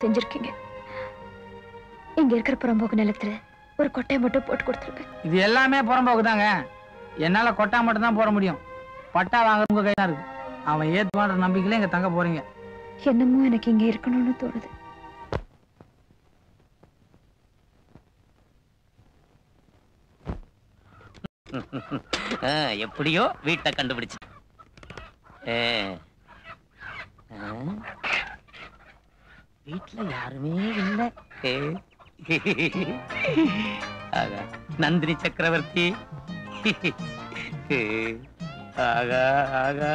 செஞ்சிருக்கீங்க இங்க இருக்கிற புறம்போக்கு நிலத்துல ஒரு கொட்டையை மட்டும் போட்டு கொடுத்துருங்க இது எல்லாமே புறம்போக்கு தாங்க என்னால கொட்டா மட்டும் தான் போட முடியும் பட்டா வாங்க உங்க கையா இருக்கு அவன் ஏத்துவான்ற நம்பிக்கையில இங்க தங்க போறீங்க என்னமோ எனக்கு இங்க இருக்கணும்னு தோணுது ஆ, எப்படியோ வீட்டை கண்டுபிடிச்சு ஆ. ஆ. வீட்ல யாருமே இல்லை ஏ. ஆகா, நந்தினி சக்கரவர்த்தி ஏ. ஆகா ஆகா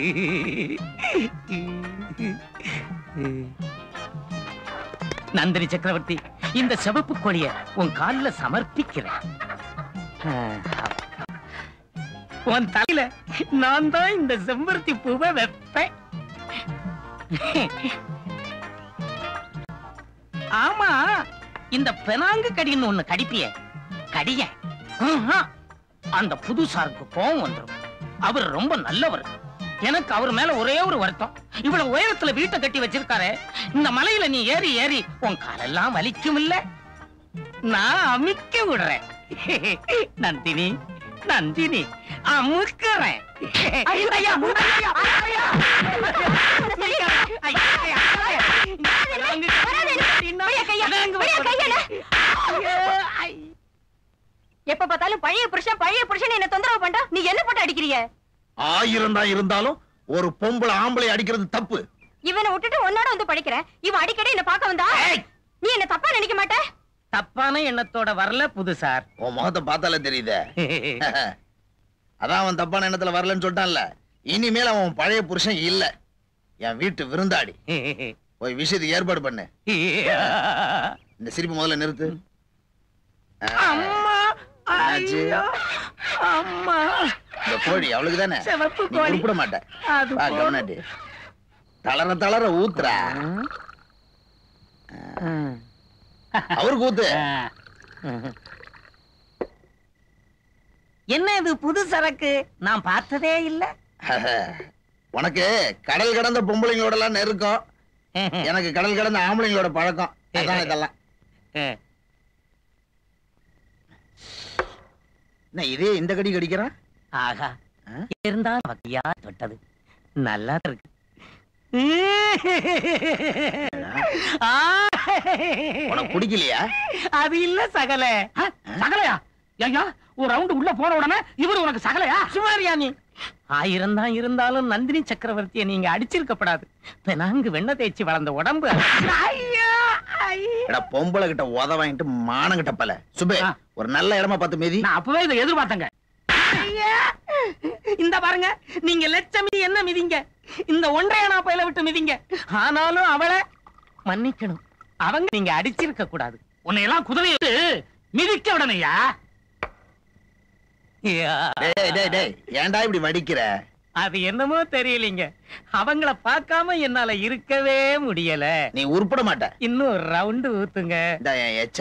நந்தினி சக்கரவர்த்தி இந்த சிவப்பு கொடிய உன் கால்ல சமர்ப்பிக்கிறேன் ஆ, உன் தலையில நான் தான் இந்த செம்பருத்தி பூவை வைப்பேன் ஆமா இந்த பெனாங்கு கடின்னு ஒண்ணு கடிப்பிய கடிய ஆஹா. அந்த புதுசாருக்கு கோவம் வந்துரும் அவர் ரொம்ப நல்லவர் எனக்கு அவர் மேல ஒரே ஒரு வருத்தம் இவ்வளவு உயரத்துல வீட்டை கட்டி வச்சிருக்காரு இந்த மலையில நீ ஏறி ஏறி உன் காலெல்லாம் வலிக்கும் இல்ல நான் அமிக்க விடுறேன் நந்தினி நந்தினி அமுக்குறேன் ஐயா, ஐயா, ஐயா, ஐயா. ஐயா, ஐயா, ஐயா. நாங்க நாங்க ஐயா, ஐ. எப்ப பார்த்தாலும் பழைய புருஷன் பழைய புருஷன் என்ன தொந்தரவு பண்றா நீ என்ன போட்டு அடிக்கிறிய ஆயிரம் தான் இருந்தாலும் ஒரு பொம்பளை ஆம்பளை அடிக்கிறது தப்பு இவனை விட்டுட்டு உன்னோட வந்து படிக்கிறேன் இவன் அடிக்கடி என்ன பார்க்க வந்தா ஏய். நீ என்ன தப்பா நினைக்க மாட்ட தப்பான எண்ணத்தோட வரல புதுசார் உன் முகத்தை பார்த்தாலே தெரியுதே அதான் அவன் தப்பான எண்ணத்துல வரலன்னு சொல்லிட்டான்ல இனிமேல் அவன் பழைய புருஷன் இல்ல என் வீட்டு விருந்தாடி போய் விஷயத்துக்கு ஏற்பாடு பண்ணு இந்த சிரிப்பு முதல்ல நிறுத்து அம்மா என்னாச்சு? ஐயோ, அம்மா இந்த கோழி அவளுக்கு தானே சிவப்பு நீ கோழி உருப்பிட மாட்ட அது வா போதும். கவனாட்டி தளர தளர ஊத்துறா அவருக்கு ஊத்து என்ன இது புது சரக்கு நான் பார்த்ததே இல்ல உனக்கு கடல் கடந்த பொம்பளைங்களோட எல்லாம் நெருக்கம் எனக்கு கடல் கடந்த ஆம்பளைங்களோட பழக்கம் அதான் இதெல்லாம் என்ன இதே இந்த கடி கடிக்கிறான் ஆகா ஆ? இருந்தா வகையா தொட்டது நல்லா இருக்கு ஆ. உனக்கு பிடிக்கலையா அது இல்ல சகல சகலையா ஐயா ஒரு ரவுண்டு உள்ள போன உடனே இவர் உனக்கு சகலையா சுமாரியா நீ ஆயிரம் தான் இருந்தாலும் நந்தினி சக்கரவர்த்தியை நீங்க அடிச்சிருக்கப்படாது பெனாங்கு வெண்ண தேய்ச்சி வளர்ந்த உடம்பு ஐயா, ஐயா. எடா பொம்பளை கிட்ட உத வாங்கிட்டு மானம் கிட்ட பல சுபே ஆ. ஒரு நல்ல இடமா பார்த்து மீதி நான் அப்பவே இதை எதிர்பார்த்தேங்க ஐயா. இந்த பாருங்க நீங்க லட்சம் மிதி என்ன மிதிங்க இந்த ஒன்றையனா பயில விட்டு மிதிங்க ஆனாலும் அவளை மன்னிக்கணும் அவங்க நீங்க அடிச்சிருக்க கூடாது உன்னை எல்லாம் குதிரையை மிதிக்க விடணையா ஐயா. டேய் டேய் டேய் ஏன்டா இப்படி வடிக்கிற அது என்னமோ தெரியலீங்க அவங்கள பார்க்காம என்னால இருக்கவே முடியல நீ உருப்பட மாட்ட இன்னும் ஒரு ரவுண்டு ஊத்துங்க இந்த என் எச்ச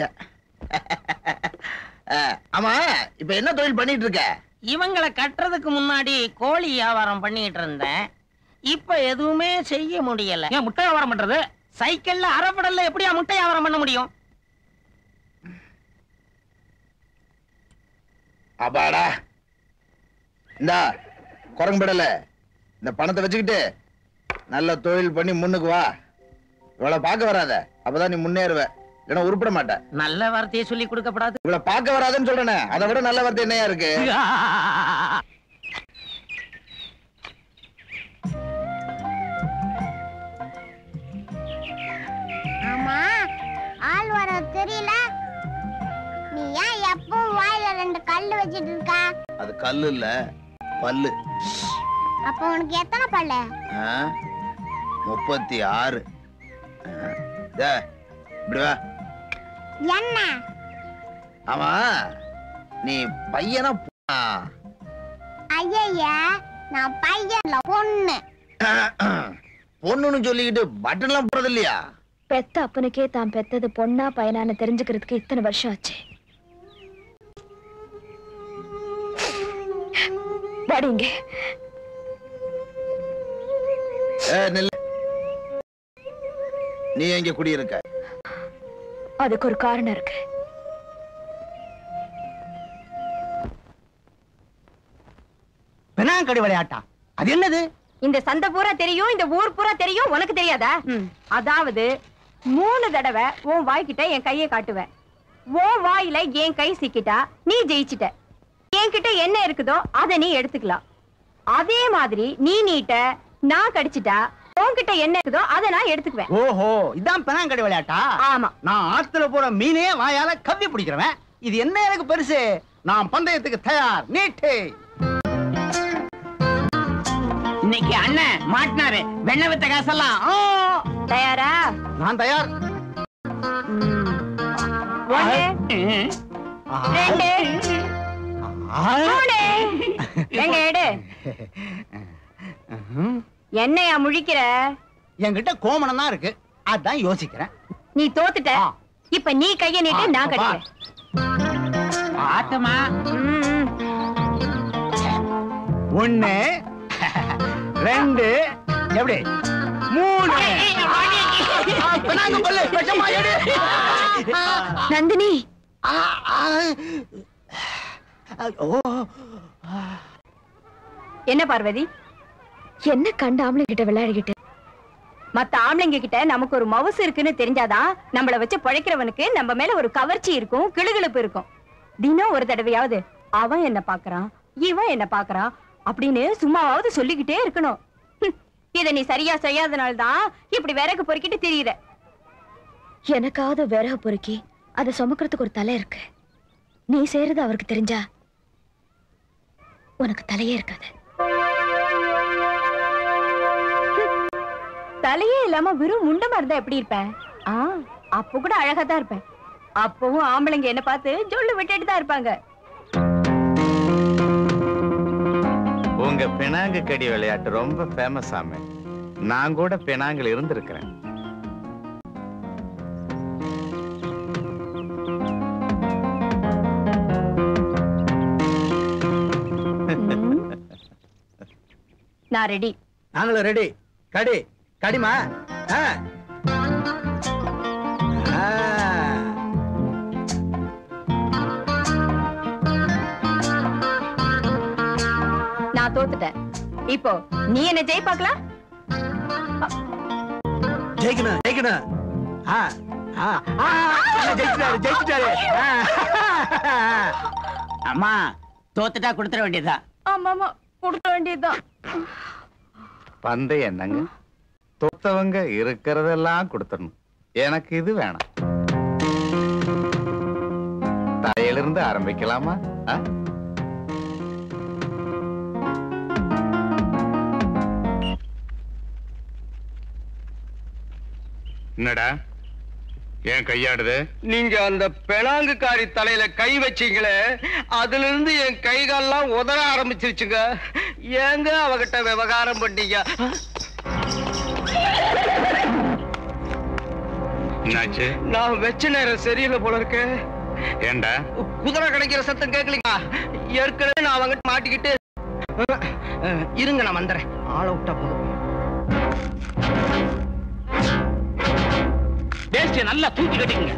ஆ, ஆமா இப்ப என்ன தொழில் பண்ணிட்டு இருக்க இவங்களை கட்டுறதுக்கு முன்னாடி கோழி வியாபாரம் பண்ணிட்டு இருந்தேன் இப்ப எதுவுமே செய்ய முடியல ஏன் முட்டை வியாபாரம் பண்றது சைக்கிள்ல அரைப்படல்ல எப்படியா முட்டை வியாபாரம் பண்ண முடியும் அப்பாடா இந்தா குரங்குபடல இந்த பணத்தை வச்சுக்கிட்டு நல்ல தொழில் பண்ணி முன்னுக்கு வா இவளை பார்க்க வராத அப்பதான் நீ முன்னேறுவ இல்லைன்னா உருப்பிட மாட்ட நல்ல வார்த்தையை சொல்லி கொடுக்கப்படாது இவளை பார்க்க வராதுன்னு சொல்றேனே அதை விட நல்ல வார்த்தை என்னையா இருக்கு ஆமா ஆள் வர தெரியல நீ ஏன் எப்பவும் வாயில ரெண்டு கல்லு வச்சிட்டு இருக்க அது கல்லு இல்ல பல்லு அப்ப உனக்கு எத்தனை பல்லு ஆ? முப்பத்தி ஆறு ஆ. டே, இப்படி வா என்ன ஆமா நீ பையனா பொண்ணா? ஐயய்ய நான் பையன் இல்ல பொண்ணு பொண்ணுன்னு சொல்லிக்கிட்டு பட்டன் எல்லாம் போறது இல்லையா பெத்த அப்பனுக்கே தான் பெத்தது பொண்ணா பையனான்னு தெரிஞ்சுக்கிறதுக்கு இத்தனை வருஷம் ஆச்சு வாடிங்க ஏ, நில்லு. நீ எங்க குடியிருக்க அதுக்கு ஒரு காரணம் இருக்கு பெனாங்கடி விளையாட்டா அது என்னது இந்த சந்தை பூரா தெரியும் இந்த ஊர் பூரா தெரியும் உனக்கு தெரியாதா அதாவது மூணு தடவை உன் வாய்க்கிட்ட என் கையை காட்டுவேன் உன் வாயில என் கை சிக்கிட்டா நீ ஜெயிச்சிட்ட என்கிட்ட என்ன இருக்குதோ அதை நீ எடுத்துக்கலாம் அதே மாதிரி நீ நீட்ட நான் கடிச்சிட்டா உன்கிட்ட என்ன இருக்குதோ அதை நான் எடுத்துக்குவேன் ஓஹோ இதான் பெனாங்கடி விளையாட்டா ஆமா நான் ஆத்துல போற மீனே வாயால கவ்வி பிடிக்கிறவன் இது என்ன எனக்கு பெருசு நான் பந்தயத்துக்கு தயார் நீட்டு இன்னைக்கு அண்ணன் மாட்டினாரு வெண்ணெய் வித்த காசெல்லாம் ஆ. தயாரா நான் தயார் ஒண்ணு ம். ரெண்டு ஆ. மூணு எங்க எடு என்னையா முழிக்கிற என்கிட்ட கோமணம் தான் இருக்கு அதான் யோசிக்கிறேன் நீ தோத்துட்ட ஆ. இப்ப நீ கைய நீட்டு ஆ, நான் அப்பா. கடிக்கிறேன் ஆட்டமா ம், ம். ஒண்ணு ரெண்டு எப்படி மூணு ஆ, பெனாங்க கொல்லு, விஷமா எடு. நந்தினி ஆ, ஆ. ஓ என்ன பார்வதி என்ன கண்ட ஆம்பளை கிட்ட விளையாடிக்கிட்டு மத்த ஆம்பளைங்க கிட்ட நமக்கு ஒரு மவுசு இருக்குன்னு தெரிஞ்சாதான் நம்மள வச்சு பழைக்கிறவனுக்கு நம்ம மேல ஒரு கவர்ச்சி இருக்கும் கிளுகிளுப்பு இருக்கும் தினம் ஒரு தடவையாவது அவன் என்ன பாக்குறான் இவன் என்ன பாக்குறான் அப்படின்னு சும்மாவாவது சொல்லிக்கிட்டே இருக்கணும் ஹம், இத நீ சரியா செய்யாதனால்தான் இப்படி விறகு பொறுக்கிட்டு திரியுற எனக்காவது விறகு பொறுக்கி அதை சுமக்கிறதுக்கு ஒரு தலை இருக்கு நீ செய்யறது அவருக்கு தெரிஞ்சா உனக்கு தலையே இருக்காது தலையே இல்லாம வெறும் முண்டமா இருந்தா எப்படி இருப்பேன் ஆ அப்ப கூட அழகா தான் இருப்பேன் அப்பவும் ஆம்பளைங்க என்ன பார்த்து ஜொல்லு விட்டுட்டு தான் இருப்பாங்க உங்க பினாங்கு கடி விளையாட்டு ரொம்ப ஃபேமஸ் ஆமே நான் கூட பினாங்கில் இருந்திருக்கிறேன் ம். நான் ரெடி நாங்களும் ரெடி கடி கடிமா ஆ. ஆ. நான் தோத்துட்டேன் இப்போ நீ என்ன ஜெய் பார்க்கலாம் ஜெயிக்கணும் ஜெயிக்கணும் ஆ ஆ ஆ ஜெயிச்சிட்டாரு ஜெயிச்சிட்டாரு ஆ. அம்மா தோத்துட்டா கொடுத்துட வேண்டியதா ஆமா ஆமா கொடுக்க வேண்டியதுதான் பந்தயம் என்னங்க தொத்தவங்க இருக்கிறதெல்லாம் கொடுத்துடணும் எனக்கு இது வேணாம் தலையிலிருந்து ஆரம்பிக்கலாமா ஆ? என்னடா ஏன் கையாடுது நீங்க அந்த பெனாங்குக்காரி தலையில கை வச்சீங்களே அதுல இருந்து என் கை கால்லாம் உதற ஆரம்பிச்சிருச்சுங்க ஏங்க அவகிட்ட விவகாரம் பண்ணீங்க என்னாச்சு நான் வச்ச நேரம் சரியில்லை போல இருக்கு ஏண்டா குதிரை கிடைக்கிற சத்தம் கேட்கலீங்களா ஏற்கனவே நான் அவங்கிட்ட மாட்டிக்கிட்டு அஹ், இருங்க நான் வந்துடுறேன் ஆளை விட்டா போதும் வேஸ்ட் நல்லா தூக்கி கட்டிக்கங்க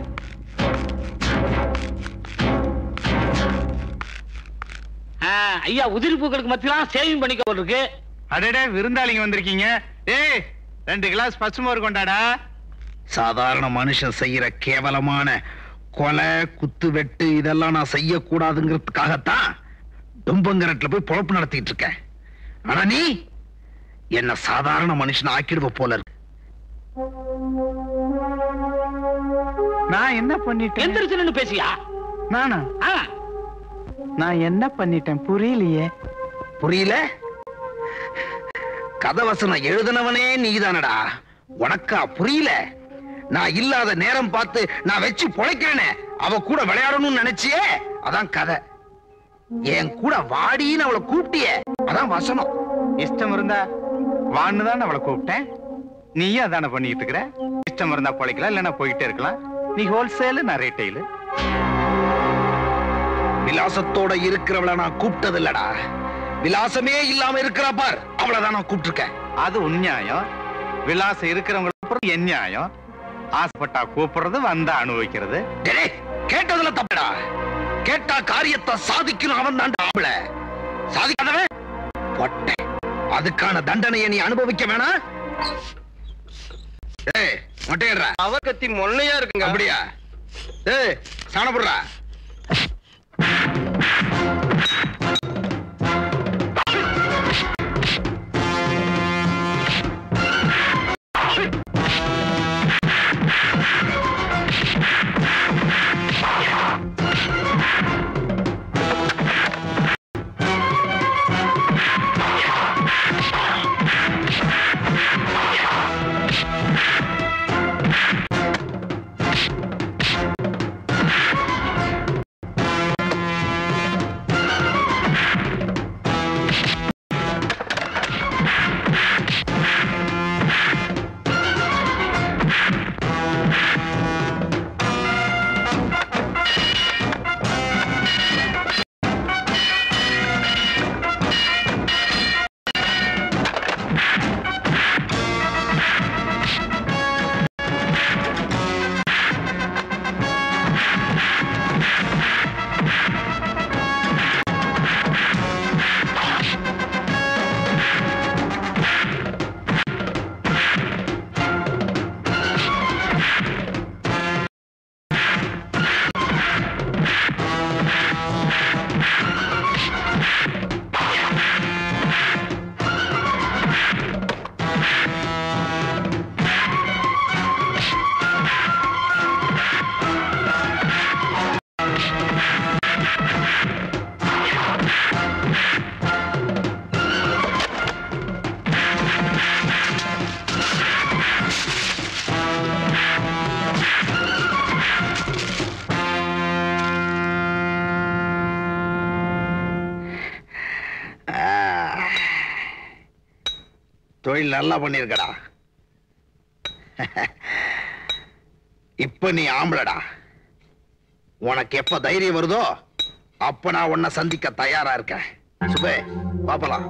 ஆ, ஐயா உதிரி பூக்களுக்கு மத்தியெல்லாம் சேவிங் பண்ணிக்க போல இருக்கு அடடே விருந்தாளிங்க வந்திருக்கீங்க டேய் ரெண்டு கிளாஸ் பசுமோர் கொண்டாடா சாதாரண மனுஷன் செய்யற கேவலமான கொலை குத்து வெட்டு இதெல்லாம் நான் செய்யக்கூடாதுங்கிறதுக்காகத்தான் டும்பங்கரட்ல போய் பொழப்பு நடத்திட்டு இருக்கேன் ஆனா நீ என்ன சாதாரண மனுஷன் ஆக்கிடுவ போல இருக்கு நான் என்ன பண்ணிட்டேன் எந்திரிச்சு நின்னு பேசியா நானா ஆ, நான் என்ன பண்ணிட்டேன் புரியலையே புரியல கதவசனம் எழுதினவனே நீதானடா உனக்கா புரியல நான் இல்லாத நேரம் பார்த்து நான் வச்சு பொழைக்கிறேனே அவ கூட விளையாடணும்னு நினைச்சியே அதான் கதை என் கூட வாடின்னு அவளை கூப்பிட்டியே அதான் வசனம் இஷ்டம் இருந்தா வான்னு தான் அவளை கூப்பிட்டேன் நீயும் அதானே பண்ணிட்டு இருக்கிற இஷ்டம் இருந்தா பொழைக்கலாம் இல்லைன்னா போயிட்டே இருக்கலாம் நீ ஹோல்சேல் நான் ரீட்டைல் விலாசத்தோட இருக்கிறவள நான் கூப்பிட்டது இல்லடா விலாசமே இல்லாம இருக்கிறா பார் அவளை தான் நான் கூப்பிட்டிருக்கேன் அது உன் நியாயம் விலாசம் இருக்கிறவங்களுக்கு அப்புறம் என் நியாயம் ஆசைப்பட்டா கூப்பிடுறது வந்தா அனுபவிக்கிறது டேய், கேட்டதுல தப்புடா கேட்டா காரியத்தை சாதிக்கணும் அவன் தான்டா ஆம்பளை சாதிக்காதவன் பொட்டை அதுக்கான தண்டனையை நீ அனுபவிக்க வேணாம் ஏய் மொட்டையடுறா அவர் கத்தி மொன்னையா இருக்குங்க அப்படியா ஏய் சாணப்படுறா தொழில் நல்லா பண்ணிருக்கடா இப்ப நீ ஆம்பளடா உனக்கு எப்ப தைரியம் வருதோ அப்ப நான் உன்னை சந்திக்க தயாரா இருக்கேன் சுபே பாப்பலாம்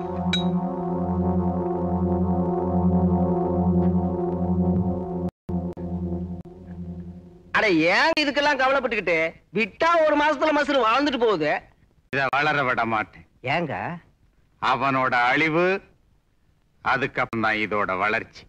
அட ஏன் இதுக்கெல்லாம் கவலைப்பட்டுக்கிட்டு விட்டா ஒரு மாசத்துல மசுறு வாழ்ந்துட்டு போகுது இத வளர விட மாட்டேன் ஏங்க அவனோட அழிவு அதுக்கப்புறம் தான் இதோட வளர்ச்சி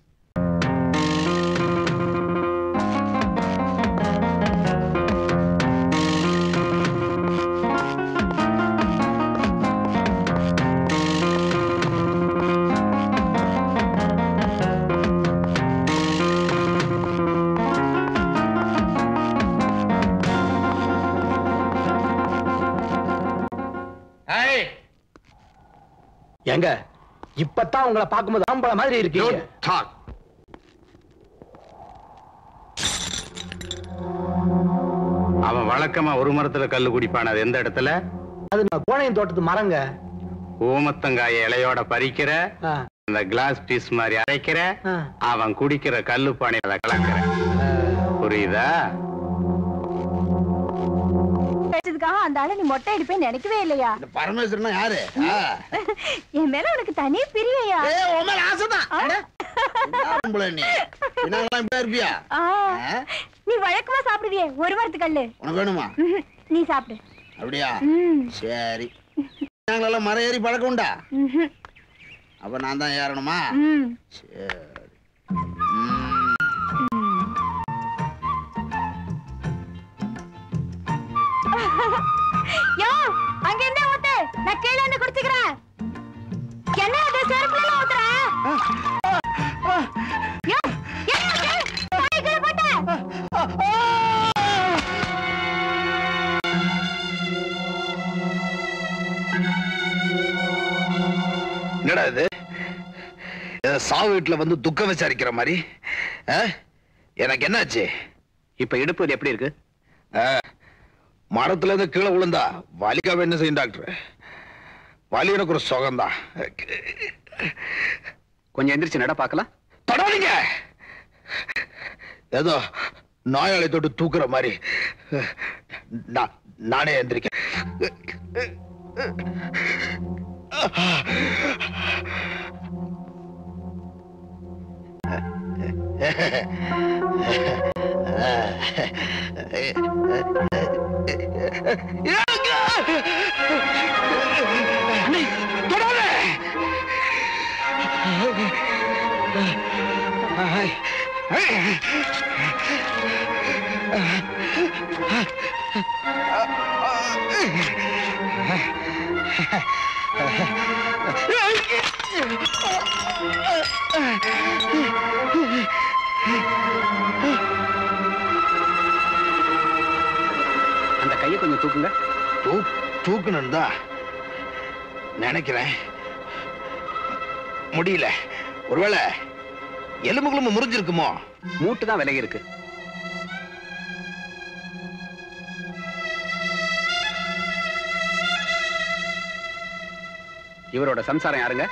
எங்க இப்பதான் உங்களை பார்க்கும்போது ஆம்பளை மாதிரி இருக்கீங்க Talk. அவன் வழக்கமா ஒரு மரத்துல கல்லு குடிப்பான் அது எந்த இடத்துல அது நான் கோணையின் தோட்டத்து மரங்க ஊமத்தங்காய இலையோட பறிக்கிற ஆ, அந்த கிளாஸ் பீஸ் மாதிரி அரைக்கிற ஆ. அவன் குடிக்கிற கல்லு பானையில கலக்கிற புரியுதா பேசுறதுக்காக அந்த ஆளை நீ மொட்டை அடிப்பேன்னு நினைக்கவே இல்லையா இந்த பரமேஸ்வரனா யாரு ஆ. என் மேல உனக்கு தனி பிரியையா ஏய், உன் மேல ஆசைதான். அட, என்ன ஆம்பளை நீ பின்னாங்கெல்லாம் இப்படியா இருப்பியா ஆ, ஆ? நீ வழக்கமா சாப்பிடுவியே ஒரு வாரத்து கல்லு உனக்கு வேணுமா ம்ஹும். நீ சாப்பிடு அப்படியா ம், சரி நாங்களெல்லாம் மரம் ஏறி பழக்கம் உண்டா ம்ஹும். அப்ப நான் தான் ஏறணுமா ம். சரி ம். யோ அங்க என்ன ஊத்து நான் கீழே இருந்து குடிச்சுக்கிறேன் என்ன அது செருப்புல எல்லாம் ஊத்துற யோ என்ன இது? வாயை கீழே போட்ட என்னடா இது ஏதோ சாவு வீட்டுல வந்து துக்கம் விசாரிக்கிற மாதிரி ஆ? எனக்கு என்னாச்சு இப்ப இடுப்பு எப்படி இருக்கு ஆ, மரத்துல இருந்து கீழே விழுந்தா வலிக்காம என்ன செய்யும் டாக்டர் வலி எனக்கு ஒரு சுகம்தான் கொஞ்சம் எந்திரிச்சு நட பார்க்கலாம் தொடாதீங்க ஏதோ நோயாளி தொட்டு தூக்குற மாதிரி நான் நானே எந்திரிக்க அண்ணே, தொடாத! அந்த கையை கொஞ்சம் தூக்குங்க தூ தூக்கணும் தான் நினைக்கிறேன் முடியல ஒருவேளை எலும்புகளும் முறிஞ்சிருக்குமோ மூட்டு தான் விலகி இருக்கு இவரோட சம்சாரம் யாருங்க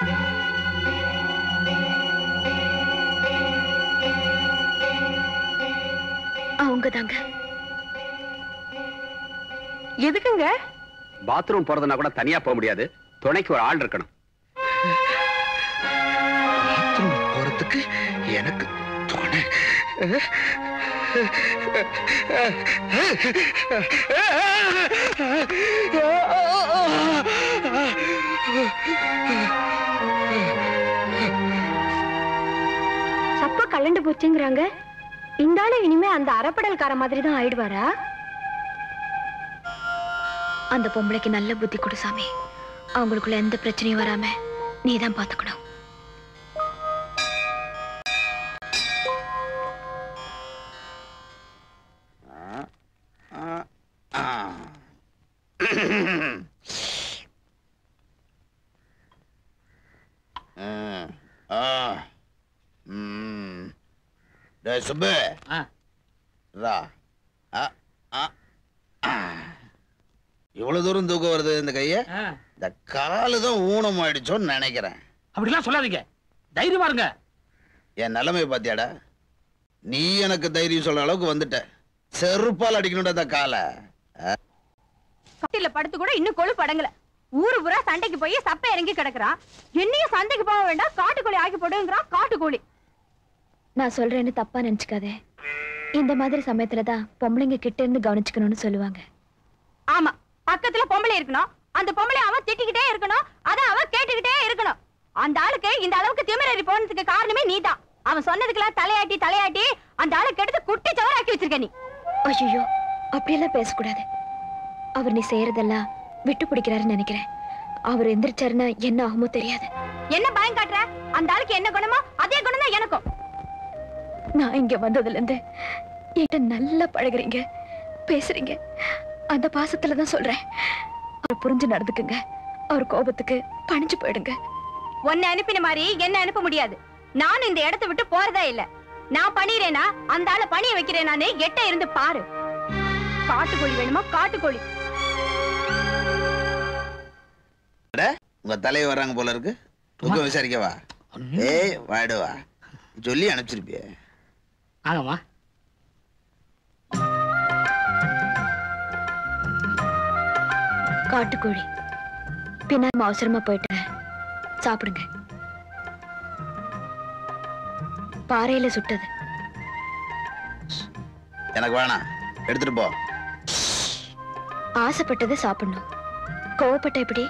அவங்க தாங்க எதுக்குங்க பாத்ரூம் போறதுனா கூட தனியா போக முடியாது துணைக்கு ஒரு ஆள் இருக்கணும் பாத்ரூம் போறதுக்கு எனக்கு துணை சப்பா கலண்டு போச்சுங்கிறாங்க இந்த ஆளு இனிமே அந்த அறப்படல்கார மாதிரி தான் ஆயிடுவாரா அந்த பொம்பளைக்கு நல்ல புத்தி கொடு சாமி அவங்களுக்குள்ள எந்த பிரச்சனையும் வராம நீ தான் பாத்துக்கணும் ம். ஆ. ம். டேய் சுப்பு ஆ. ரா ஆ, ஆ, ஆ. இவ்வளவு தூரம் தூக்கம் வருது இந்த கைய ஆ, இந்த காலு தான் ஊனம் ஆயிடுச்சோன்னு நினைக்கிறேன் அப்படிலாம் சொல்லாதீங்க தைரியமா இருங்க என் நிலைமை பாத்தியாடா நீ எனக்கு தைரியம் சொல்ற அளவுக்கு வந்துட்ட செருப்பால் அடிக்கணும்டா இந்த காலை கட்டில படுத்து கூட இன்னும் கொழு படங்கல ஊரு பூரா சண்டைக்கு போய் சப்பை இறங்கி கிடக்குறான் என்னையும் சண்டைக்கு போக வேண்டாம் காட்டுக்கோழி ஆக்கி போடுங்கிறான் காட்டுக்கோழி நான் சொல்றேன்னு தப்பா நினைச்சுக்காதே இந்த மாதிரி சமயத்துல தான் பொம்பளைங்க கிட்ட இருந்து கவனிச்சுக்கணும்னு சொல்லுவாங்க ஆமா பக்கத்துல பொம்பளை இருக்கணும் அந்த பொம்பளை அவன் திட்டிக்கிட்டே இருக்கணும் அத அவன் கேட்டுக்கிட்டே இருக்கணும் அந்த ஆளுக்கு இந்த அளவுக்கு திமிரறி போனதுக்கு காரணமே நீதான் அவன் சொன்னதுக்கெல்லாம் தலையாட்டி தலையாட்டி அந்த ஆளு கெடுத்து குட்டி சவராக்கி வச்சிருக்க நீ ஐயோ அப்படியெல்லாம் பேசக்கூடாது அவர் நீ செய்யறதெல்லாம் விட்டு பிடிக்கிறாருன்னு நினைக்கிறேன் அவர் எந்திரிச்சாருன்னா என்ன ஆகுமோ தெரியாது என்ன பயம் காட்டுற அந்த ஆளுக்கு என்ன குணமோ அதே குணம் தான் எனக்கும் நான் இங்க வந்ததுல இருந்து என்கிட்ட நல்லா பழகுறீங்க பேசுறீங்க அந்த பாசத்துல தான் சொல்றேன் அவர் புரிஞ்சு நடந்துக்குங்க அவர் கோபத்துக்கு பணிஞ்சு போயிடுங்க உன்னை அனுப்பின மாதிரி என்ன அனுப்ப முடியாது நானும் இந்த இடத்தை விட்டு போறதா இல்ல நான் பண்ணிறேனா அந்த ஆளை பணிய வைக்கிறேன் நானு எட்ட இருந்து பாரு காட்டுக்கோழி வேணுமா காட்டுக்கோழி உங்க தலையை வர்றாங்க போல இருக்கு தூக்கம் விசாரிக்கவா ஏய் வாடுவா சொல்லி அனுப்பிச்சிருப்பிய ஆகமா காட்டுக்கோழி பின்னாம அவசரமா போயிட்டேன் சாப்பிடுங்க பாறையில சுட்டது எனக்கு வேணாம் எடுத்துட்டு போ ஆசைப்பட்டதை சாப்பிடணும் கோவப்பட்ட எப்படி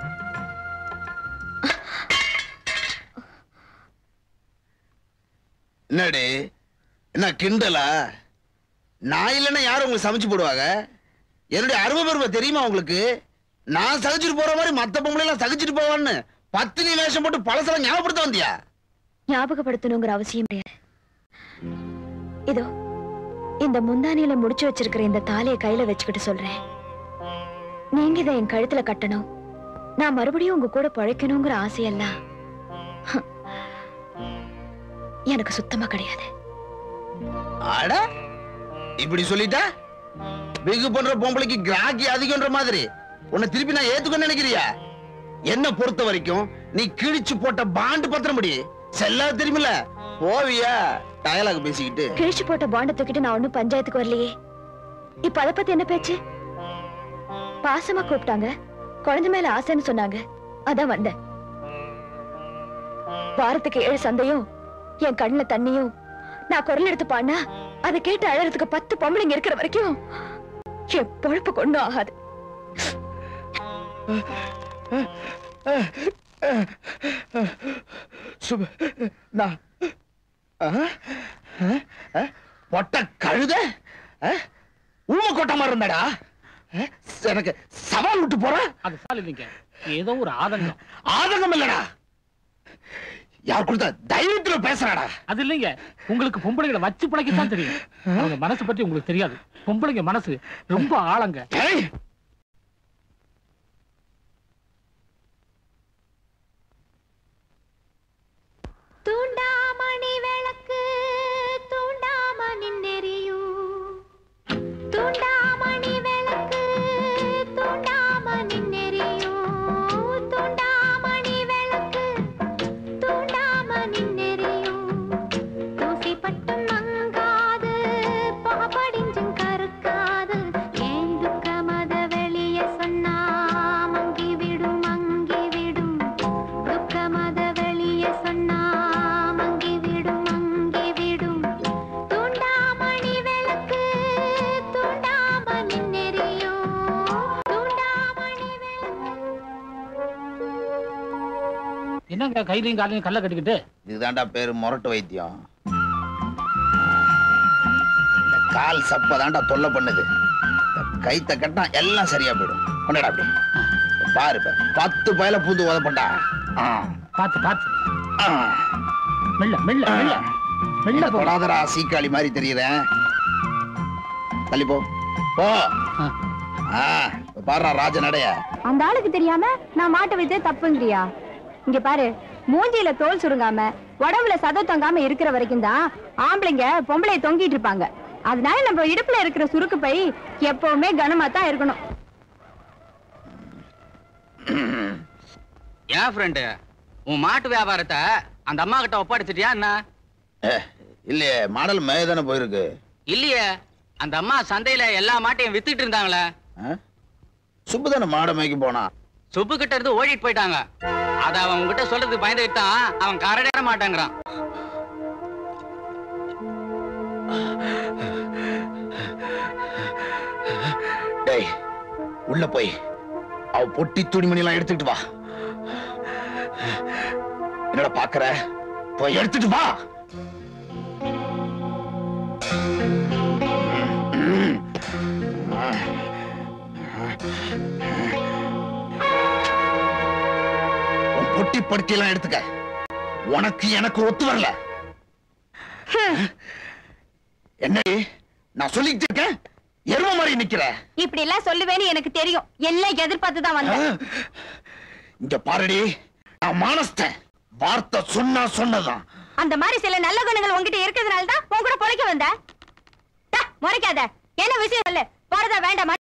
என்னடி என்ன கிண்டலா நான் இல்லைன்னா யாரும் உங்களுக்கு சமைச்சு போடுவாங்க என்னுடைய அருமை பெருமை தெரியுமா உங்களுக்கு நான் சகிச்சுட்டு போற மாதிரி மத்த பொம்பளை எல்லாம் சகிச்சுட்டு போவான்னு பத்தினி வேஷம் போட்டு பழசெல்லாம் ஞாபகப்படுத்த வந்தியா ஞாபகப்படுத்தணுங்கிற அவசியம் கிடையாது இதோ இந்த முந்தானியில முடிச்சு வச்சிருக்கிற இந்த தாலியை கையில வச்சுக்கிட்டு சொல்றேன் நீங்க இதை என் கழுத்துல கட்டணும் நான் மறுபடியும் உங்க கூட பழைக்கணுங்கிற ஆசையெல்லாம் ஹம், எனக்கு சுத்தமா கிடையாது அட இப்படி சொல்லிட்டா பிகு பண்ற பொம்பளைக்கு கிராக்கி அதிகம்ன்ற மாதிரி உன்னை திருப்பி நான் ஏத்துக்க நினைக்கிறியா என்ன பொறுத்த வரைக்கும் நீ கிழிச்சு போட்ட பாண்டு பத்திரம் படி செல்லா தெரியுமில்ல போவியா டயலாக் பேசிக்கிட்டு கிழிச்சு போட்ட பாண்டை தூக்கிட்டு நான் ஒண்ணும் பஞ்சாயத்துக்கு வரலையே இப்ப அத பத்தி என்ன பேச்சு பாசமா கூப்பிட்டாங்க குழந்தை மேல ஆசைன்னு சொன்னாங்க அதான் வந்தேன் வாரத்துக்கு ஏழு சந்தையும் என் கண்ணுல தண்ணியும் நான் குரல் எடுத்து பாடினா அதை கேட்டு அழறதுக்கு பத்து பொம்பளைங்க இருக்கிற வரைக்கும் என் பொழப்பு கொண்டும் ஆகாது சுப நான் ஆ? ஆ? ஆ? பொட்ட கழுத ஆ? ஊம கொட்ட மாதிரி இருந்தாடா ஆ? எனக்கு சவால் விட்டு போற அது சால் இல்லைங்க ஏதோ ஒரு ஆதங்கம் ஆதங்கம் இல்லடா யார் கொடுத்த தைரியத்துல பேசுறாடா அது இல்லைங்க உங்களுக்கு பொம்பளைங்களை வச்சு பிழைக்கத்தான் தெரியும் அவங்க மனசு பத்தி உங்களுக்கு தெரியாது பொம்பளைங்க மனசு ரொம்ப ஆழங்க ஏய் தூண்டாமணி விளக்கு தூண்டாம நின்னெறியும் தூண்டாமணி விளக்கு தூண்டாம நின்னெறியும் தூண்டாமணி விளக்கு தூண்டாம நின்னெறியும் தூசி பட்டு மங்காது புகப்படிஞ்சும் கருக்காது ஏன் துக்கமத வெளிய சொன்னா மங்கி விடும் மங்கி விடும் துக்கமத வெளிய சொன்னா மங்கி விடும் மங்கி விடும் தூண்டாமணி விளக்கு தூண்டாம நின்னெறியும் தூண்டாமணி விளக்கு என்னங்க கையிலையும் காலையும் கல்ல கட்டிக்கிட்டு இதுதான்டா பேரு முரட்டு வைத்தியம் இந்த கால் சப்பதான்டா தொல்லை பண்ணுது இந்த கைத்த கட்டினா எல்லாம் சரியா போயிடும் கொண்டாடா அப்படி இப்ப பாரு இப்ப பத்து பயல பூந்து உதப்பண்டா ஆ, பார்த்து பார்த்து ஆ. மெல்ல மெல்ல மெல்ல மெல்ல என்ன போ தொடாதடா சீக்காளி மாதிரி தெரியுறேன் தள்ளி போ போ ஆ. ஆ, இப்ப பாருடா ராஜ நடைய அந்த ஆளுக்கு தெரியாம நான் மாட்ட வைத்தே தப்புங்கிறியா இங்க பாரு மூஞ்சியில தோல் சுருங்காம உடம்புல சதை தொங்காம இருக்கிற வரைக்கும் தான் ஆம்பளைங்க பொம்பளை தொங்கிட்டு இருப்பாங்க அதனால நம்ம இடுப்புல இருக்கிற சுருக்கு பை எப்பவுமே கனமா தான் இருக்கணும் ஏன் ஃப்ரெண்டு உன் மாட்டு வியாபாரத்தை அந்த அம்மா கிட்ட ஒப்படைச்சிட்டியா என்ன ஏ, இல்லையே மாடல் மேதானே போயிருக்கு இல்லையே அந்த அம்மா சந்தையில எல்லா மாட்டையும் வித்துட்டு இருந்தாங்களே ஆ? சுப்புதானே மாட மேய்க்க போனா சுப்பு கிட்ட இருந்து ஓடிட்டு போயிட்டாங்க அத அவன் உன்கிட்ட சொல்றதுக்கு பயந்துட்டு தான் அவன் கரடேற மாட்டேங்கிறான் டேய் உள்ள போய் அவ பொட்டி துணிமணி எல்லாம் எடுத்துட்டு வா என்னடா பாக்குற போய் எடுத்துட்டு வா உன் பொட்டி படுத்தி எல்லாம் எடுத்துக்க உனக்கு எனக்கு ஒத்து வரல என்னடி நான் சொல்லிக்கிட்டு இருக்கேன் எரும மாதிரி நிக்கிற இப்படி எல்லாம் சொல்லுவேன்னு எனக்கு தெரியும் எல்லாம் எதிர்பார்த்து தான் வந்தேன் இங்க பாருடி நான் மானஸ்தேன் வார்த்தை சொன்னா சொன்னதான் அந்த மாதிரி சில நல்ல குணங்கள் உங்ககிட்ட இருக்கிறதுனால தான் உன் கூட பொழைக்க வந்த டா, முறைக்காத என்ன விஷயம் சொல்லு போறதா வேண்டாமா